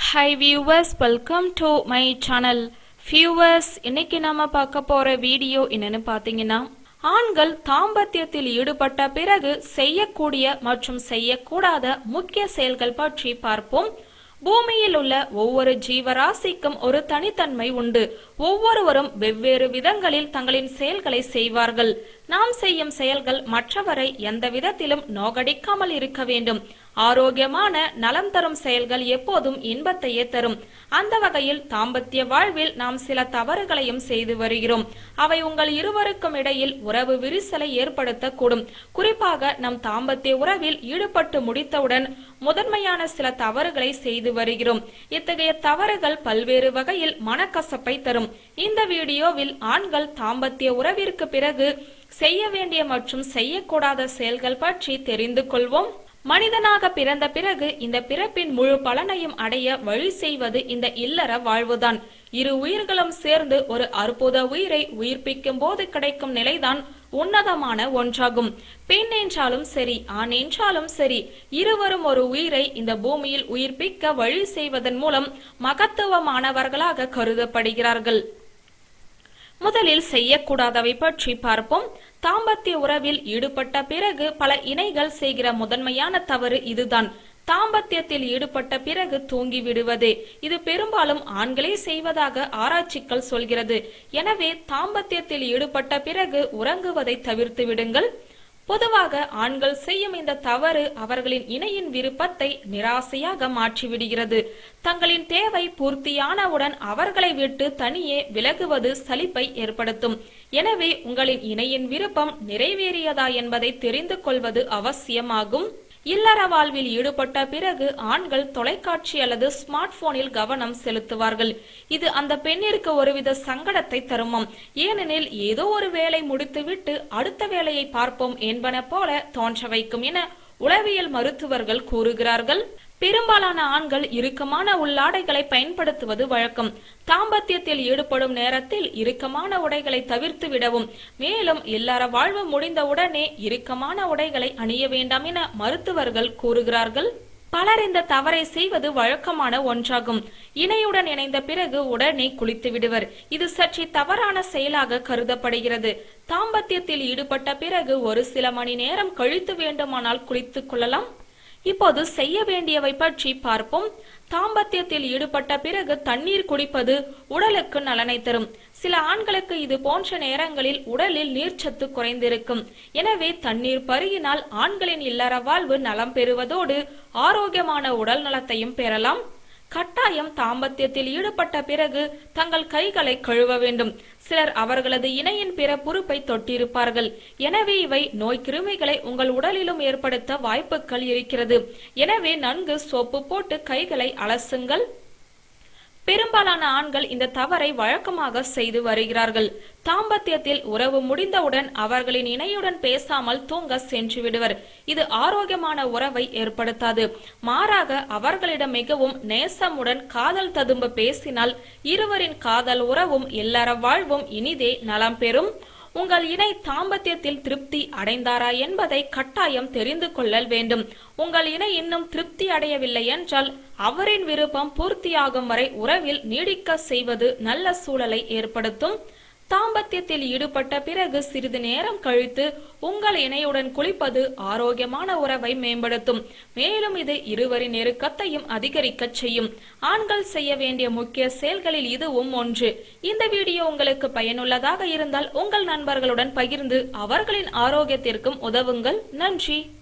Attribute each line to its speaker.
Speaker 1: hi viewers welcome to my channel viewers இன்னைக்கு நாம பார்க்க போற வீடியோ என்னன்னு பாத்தீங்கன்னா ஆண்கள் தாம்பத்தியத்தில் ஈடுபட்ட பிறகு செய்யக்கூடிய மற்றும் செய்யக்கூடாத முக்கிய செயல்கள் பற்றி பார்ப்போம் பூமியில் உள்ள ஒவ்வொரு ஜீவராசிக்கும் ஒரு தனித்தன்மை உண்டு ஒவ்வொருவரும் வெவ்வேறு விதங்களில் தங்களின் செயல்களை செய்வார்கள் நாம் செய்யும் செயல்கள் மற்றவரை எந்த விதத்திலும் நோகடிக்காமல் இருக்க வேண்டும் ஆரோக்கியமான நலம் தரும் செயல்கள் எப்போதும் இன்பத்தையே தரும் அந்த வகையில் தாம்பத்திய வாழ்வில் நாம் சில தவறுகளையும் செய்து வருகிறோம் அவை உங்கள் இருவருக்கும் இடையில் உறவு விரிசலை ஏற்படுத்தக்கூடும் குறிப்பாக நம் தாம்பத்திய உறவில் ஈடுபட்டு முடித்தவுடன் முதன்மையான சில தவறுகளை செய்து வருகிறோம் இத்தகைய தவறுகள் பல்வேறு வகையில் மனக்கசப்பை தரும் இந்த வீடியோவில் ஆண்கள் தாம்பத்திய உறவிற்கு பிறகு செய்ய வேண்டிய மற்றும் செய்யக்கூடாத செயல்கள் பற்றி தெரிந்து கொள்வோம் மனிதனாக பிறந்த பிறகு இந்த பிறப்பின் முழு பலனையும் அடைய வழி செய்வது இந்த இல்லற வாழ்வுதான் இரு உயிர்களும் சேர்ந்து ஒரு அற்புத உயிரை உயிர்ப்பிக்கும் போது கிடைக்கும் நிலைதான் உன்னதமான ஒன்றாகும் பெண் என்றாலும் சரி ஆண் என்றாலும் சரி இருவரும் ஒரு உயிரை இந்த பூமியில் உயிர்ப்பிக்க வழி செய்வதன் மூலம் மகத்துவமானவர்களாக கருதப்படுகிறார்கள் முதலில் செய்யக்கூடாதவை பற்றி பார்ப்போம் தாம்பத்திய உறவில் ஈடுபட்ட பிறகு பல இணைகள் செய்கிற முதன்மையான தவறு இதுதான் தாம்பத்தியத்தில் ஈடுபட்ட பிறகு தூங்கி விடுவது இது பெரும்பாலும் ஆண்களே செய்வதாக ஆராய்ச்சிகள் சொல்கிறது எனவே தாம்பத்தியத்தில் ஈடுபட்ட பிறகு உறங்குவதை தவிர்த்து விடுங்கள் பொதுவாக ஆண்கள் செய்யும் இந்த தவறு அவர்களின் இணையின் விருப்பத்தை நிராசையாக மாற்றிவிடுகிறது தங்களின் தேவை பூர்த்தியானவுடன் அவர்களை விட்டு தனியே விலகுவது சலிப்பை ஏற்படுத்தும் எனவே உங்களின் இணையின் விருப்பம் நிறைவேறியதா என்பதை தெரிந்து கொள்வது அவசியமாகும் இல்லற வாழ்வில் ஈடுபட்ட பிறகு ஆண்கள் தொலைக்காட்சி அல்லது ஸ்மார்ட் போனில் கவனம் செலுத்துவார்கள் இது அந்த பெண்ணிற்கு ஒருவித சங்கடத்தை தருமாம் ஏனெனில் ஏதோ ஒரு வேலை முடித்துவிட்டு அடுத்த வேலையை பார்ப்போம் என்பன போல தோன்ற வைக்கும் என உளவியல் மருத்துவர்கள் கூறுகிறார்கள் பெரும்பாலான ஆண்கள் இறுக்கமான உள்ளாடைகளை பயன்படுத்துவது வழக்கம் தாம்பத்தியத்தில் ஈடுபடும் நேரத்தில் இறுக்கமான உடைகளை தவிர்த்து விடவும் மேலும் இல்லற வாழ்வு முடிந்தவுடனே இறுக்கமான உடைகளை அணிய வேண்டாம் என மருத்துவர்கள் கூறுகிறார்கள் பலர் இந்த தவறை செய்வது வழக்கமான ஒன்றாகும் இணையுடன் இணைந்த பிறகு உடனே குளித்து விடுவர் இது சற்றே தவறான செயலாக கருதப்படுகிறது தாம்பத்தியத்தில் ஈடுபட்ட பிறகு ஒரு சில மணி நேரம் கழித்து வேண்டுமானால் குளித்துக் கொள்ளலாம் இப்போது செய்ய வேண்டியவை பற்றி பார்ப்போம் தாம்பத்தியத்தில் ஈடுபட்ட பிறகு தண்ணீர் குடிப்பது உடலுக்கு நலனை தரும் சில ஆண்களுக்கு இது போன்ற நேரங்களில் உடலில் நீர்ச்சத்து குறைந்திருக்கும் எனவே தண்ணீர் பருகினால் ஆண்களின் இல்லற வாழ்வு நலம் பெறுவதோடு ஆரோக்கியமான உடல் நலத்தையும் பெறலாம் கட்டாயம் தாம்பத்தியத்தில் ஈடுபட்ட பிறகு தங்கள் கைகளை கழுவ வேண்டும் சிலர் அவர்களது இணையின் பிற பொறுப்பை தொட்டிருப்பார்கள் எனவே இவை நோய் கிருமிகளை உங்கள் உடலிலும் ஏற்படுத்த வாய்ப்புகள் இருக்கிறது எனவே நன்கு சோப்பு போட்டு கைகளை அலசுங்கள் பெரும்பாலான ஆண்கள் இந்த தவறை வழக்கமாக செய்து வருகிறார்கள் தாம்பத்தியத்தில் உறவு முடிந்தவுடன் அவர்களின் இணையுடன் பேசாமல் தூங்க சென்று விடுவர் இது ஆரோக்கியமான உறவை ஏற்படுத்தாது மாறாக அவர்களிடம் மிகவும் நேசமுடன் காதல் ததும்ப பேசினால் இருவரின் காதல் உறவும் இல்லற வாழ்வும் இனிதே நலம் பெறும் உங்கள் இணை தாம்பத்தியத்தில் திருப்தி அடைந்தாரா என்பதை கட்டாயம் தெரிந்து கொள்ளல் வேண்டும் உங்கள் இணை இன்னும் திருப்தி அடையவில்லை என்றால் அவரின் விருப்பம் பூர்த்தியாகும் வரை உறவில் நீடிக்க செய்வது நல்ல சூழலை ஏற்படுத்தும் தாம்பத்தியத்தில் ஈடுபட்ட பிறகு சிறிது நேரம் கழித்து உங்கள் இணையுடன் குளிப்பது ஆரோக்கியமான உறவை மேம்படுத்தும் மேலும் இது இருவரின் நெருக்கத்தையும் அதிகரிக்க செய்யும் ஆண்கள் செய்ய வேண்டிய முக்கிய செயல்களில் இதுவும் ஒன்று இந்த வீடியோ உங்களுக்கு பயனுள்ளதாக இருந்தால் உங்கள் நண்பர்களுடன் பகிர்ந்து அவர்களின் ஆரோக்கியத்திற்கும் உதவுங்கள் நன்றி